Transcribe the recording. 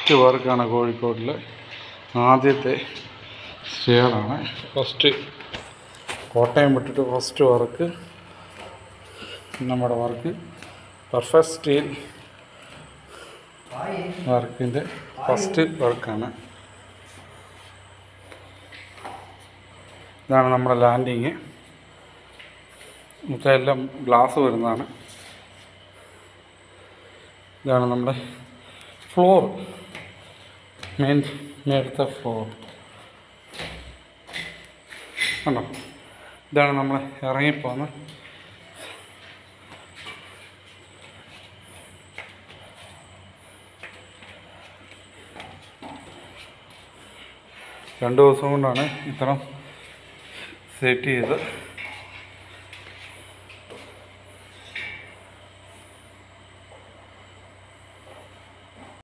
first വർക്കാണ് കോഴിക്കോടിലെ ആദ്യത്തെ സ്റ്റേറാണ് first Kottayam വിട്ടിട്ട് ഫസ്റ്റ് വർക്ക് നമ്മുടെ വർക്ക് പെർഫെക്റ്റ് സ്റ്റീൽ വർക്കിൻ്റെ ഫസ്റ്റ് വർക്കാണ് ഇതാണ് നമ്മുടെ ലാൻഡിങ് മൊത്തം എല്ലാം ഗ്ലാസ് വരുന്നതാണ് ഇതാണ് നമ്മുടെ ഫ്ലോർ മെയിൻ മേലത്തെ ഫ്ലോർ കണ്ടോ ഇതാണ് നമ്മൾ ഇറങ്ങിപ്പോകുന്ന രണ്ട് ദിവസം കൊണ്ടാണ് ഇത്ര സെറ്റ് ചെയ്ത്